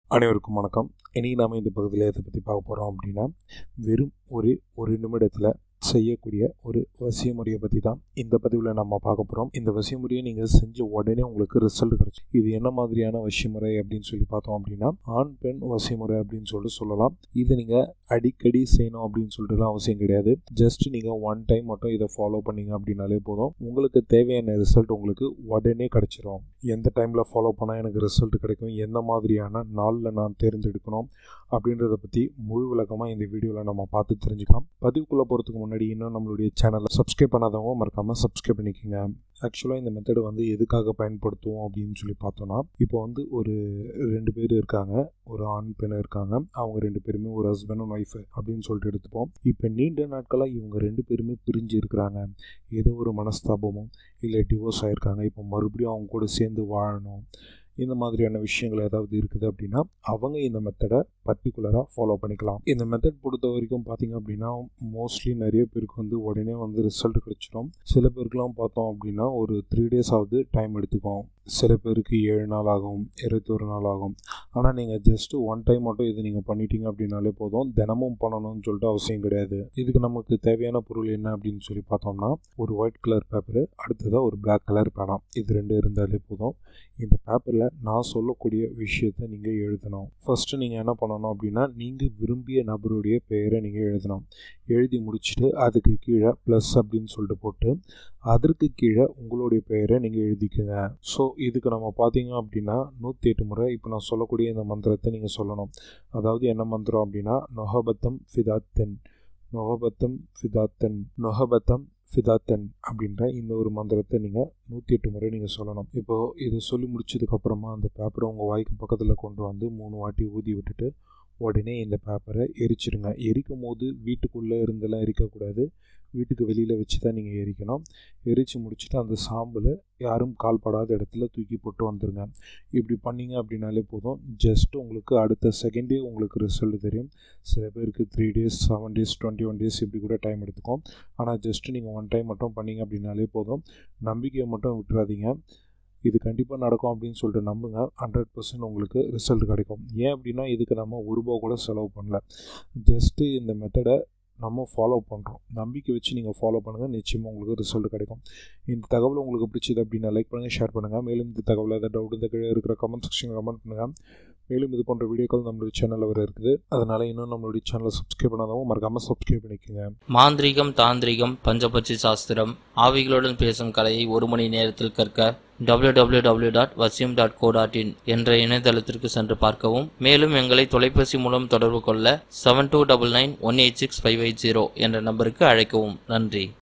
அனைவருக்கும் வணக்கம் இன்றைக்கி நாம் இந்த பகுதியில் எதை பற்றி பார்க்க போகிறோம் அப்படின்னா வெறும் ஒரு ஒரு நிமிடத்தில் செய்யக்கூடிய ஒரு வசிய முறையை பற்றி தான் இந்த பதிவில் நம்ம பார்க்க போகிறோம் இந்த வசிய முறையை நீங்கள் செஞ்ச உடனே உங்களுக்கு ரிசல்ட் கிடச்சி இது என்ன மாதிரியான வசிய முறை அப்படின்னு சொல்லி பார்த்தோம் அப்படின்னா ஆண் பெண் வசிய முறை அப்படின்னு சொல்லிட்டு சொல்லலாம் இதை நீங்கள் அடிக்கடி செய்யணும் அப்படின்னு சொல்லிட்டுலாம் அவசியம் கிடையாது ஜஸ்ட் நீங்கள் ஒன் டைம் மட்டும் இதை ஃபாலோ பண்ணீங்க அப்படின்னாலே போதும் உங்களுக்கு தேவையான ரிசல்ட் உங்களுக்கு உடனே கிடச்சிரும் எந்த டைமில் ஃபாலோ பண்ணால் எனக்கு ரிசல்ட் கிடைக்கும் எந்த மாதிரியான நாளில் நான் தேர்ந்தெடுக்கணும் அப்படின்றத பற்றி முழு விளக்கமாக இந்த வீடியோவில் நம்ம பார்த்து தெரிஞ்சுக்கலாம் பதிவுக்குள்ளே போகிறதுக்கு முன்னாடி இன்னும் நம்மளுடைய சேனலை சப்ஸ்கிரைப் பண்ணாதவங்க மறக்காமல் சப்ஸ்கிரைப் பண்ணிக்கோங்க ஆக்சுவலாக இந்த மெத்தடை வந்து எதுக்காக பயன்படுத்துவோம் அப்படின்னு சொல்லி பார்த்தோன்னா இப்போ வந்து ஒரு ரெண்டு பேர் இருக்காங்க ஒரு ஆண் பெண் இருக்காங்க அவங்க ரெண்டு பேருமே ஒரு ஹஸ்பண்ட் அண்ட் ஒய்ஃப் அப்படின்னு சொல்லிட்டு எடுத்துப்போம் இப்போ நீண்ட நாட்களாக இவங்க ரெண்டு பேருமே பிரிஞ்சு இருக்கிறாங்க ஏதோ ஒரு மனஸ்தாபமும் இல்லை டிவோர்ஸ் ஆகிருக்காங்க இப்போ மறுபடியும் அவங்க கூட சேர்ந்து வாழணும் இந்த மாதிரியான விஷயங்கள் ஏதாவது இருக்குது அப்படின்னா அவங்க இந்த மெத்தடை பர்டிகுலராக ஃபாலோ பண்ணிக்கலாம் இந்த மெத்தட் பொறுத்த வரைக்கும் பார்த்தீங்க அப்படின்னா மோஸ்ட்லி நிறைய பேருக்கு வந்து உடனே வந்து ரிசல்ட் கிடைச்சிடும் சில பேருக்குலாம் பார்த்தோம் அப்படின்னா ஒரு த்ரீ டேஸ் ஆகுது டைம் எடுத்துக்கும் சில பேருக்கு ஏழு நாள் ஆகும் இருபத்தொரு நாள் ஆகும் ஆனால் நீங்கள் ஜஸ்ட்டு ஒன் டைம் மட்டும் இது நீங்கள் பண்ணிட்டீங்க அப்படின்னாலே போதும் தினமும் பண்ணணும்னு சொல்லிட்டு அவசியம் கிடையாது இதுக்கு நமக்கு தேவையான பொருள் என்ன அப்படின்னு சொல்லி பார்த்தோம்னா ஒரு ஒயிட் கலர் பேப்பரு அடுத்ததாக ஒரு பிளாக் கலர் பேனா இது ரெண்டு இருந்தாலே போதும் இந்த பேப்பரில் நான் சொல்லக்கூடிய விஷயத்தை நீங்கள் எழுதணும் ஃபஸ்ட்டு நீங்கள் என்ன பண்ணணும் அப்படின்னா நீங்கள் விரும்பிய நபருடைய பெயரை நீங்கள் எழுதணும் எழுதி முடிச்சுட்டு அதுக்கு கீழே ப்ளஸ் அப்படின்னு சொல்லிட்டு போட்டு அதற்கு கீழே உங்களுடைய பெயரை நீங்கள் எழுதிக்கோங்க ஸோ இதுக்கு நம்ம பார்த்தீங்க அப்படின்னா நூற்றி எட்டு முறை இப்போ நான் சொல்லக்கூடிய இந்த மந்திரத்தை நீங்கள் சொல்லணும் அதாவது என்ன மந்திரம் அப்படின்னா நொஹபத்தம் ஃபிதாத்தன் நொஹபத்தம் ஃபிதாத்தன் நொஹபத்தம் ஃபிதாத்தன் அப்படின்ற இந்த ஒரு மந்திரத்தை நீங்கள் நூற்றி எட்டு முறை நீங்கள் சொல்லணும் இப்போது இதை சொல்லி முடிச்சதுக்கப்புறமா அந்த பேப்பரை உங்கள் வாய்க்கு பக்கத்தில் கொண்டு வந்து மூணு வாட்டி ஊதி விட்டுட்டு உடனே இந்த பேப்பரை எரிச்சிடுங்க எரிக்கும் போது வீட்டுக்குள்ளே இருந்தெல்லாம் எரிக்கக்கூடாது வீட்டுக்கு வெளியில் வச்சு தான் நீங்கள் எரிக்கணும் எரித்து முடிச்சுட்டு அந்த சாம்பலை யாரும் கால்படாத இடத்துல தூக்கி போட்டு வந்துடுங்க இப்படி பண்ணிங்க அப்படின்னாலே போதும் ஜஸ்ட் உங்களுக்கு அடுத்த செகண்டே உங்களுக்கு ரிசல்ட் தெரியும் சில பேருக்கு three days seven days twenty one days இப்படி கூட டைம் எடுத்துக்கும் ஆனால் ஜஸ்ட் நீங்கள் ஒன் டைம் மட்டும் பண்ணிங்க அப்படின்னாலே போதும் நம்பிக்கையை மட்டும் விட்டுறாதீங்க இது கண்டிப்பாக நடக்கும் அப்படின்னு சொல்லிட்டு நம்புங்க ஹண்ட்ரட் பர்சன்ட் உங்களுக்கு ரிசல்ட் கிடைக்கும் ஏன் அப்படின்னா இதுக்கு நம்ம ஒரு ரூபா கூட செலவு பண்ணல ஜஸ்ட்டு இந்த மெத்தடை நம்ம ஃபாலோ பண்ணுறோம் நம்பிக்கை வச்சு நீங்கள் ஃபாலோ பண்ணுங்கள் நிச்சயமாக உங்களுக்கு ரிசல்ட் கிடைக்கும் இந்த தகவல் உங்களுக்கு பிடிச்சது அப்படின்னா லைக் பண்ணுங்கள் ஷேர் பண்ணுங்கள் மேலும் இந்த தகவல் ஏதாவது டவுட் இந்த கீழே இருக்கிற கமெண்ட் செக்ஷன் கமெண்ட் பண்ணுங்கள் மேலும் இது போன்ற வீடியோக்கள் நம்மளுடைய சேனலில் வர இருக்குது அதனால் இன்னும் நம்மளுடைய சேனலை சப்ஸ்கிரைப் பண்ணாதவங்க மறக்காமல் சப்ஸ்கிரைப் பண்ணிக்கோங்க மாந்திரீகம் தாந்திரிகம் பஞ்சபட்சி சாஸ்திரம் ஆவிகளுடன் பேசும் கலையை ஒரு மணி நேரத்தில் கற்க www.vasyam.co.in டாட் வசியம் டாட் கோ டாட் இன் என்ற இணையதளத்திற்கு சென்று பார்க்கவும் மேலும் எங்களை தொலைபேசி மூலம் தொடர்பு கொள்ள seven two double nine one eight six five eight zero என்ற நம்பருக்கு அழைக்கவும் நன்றி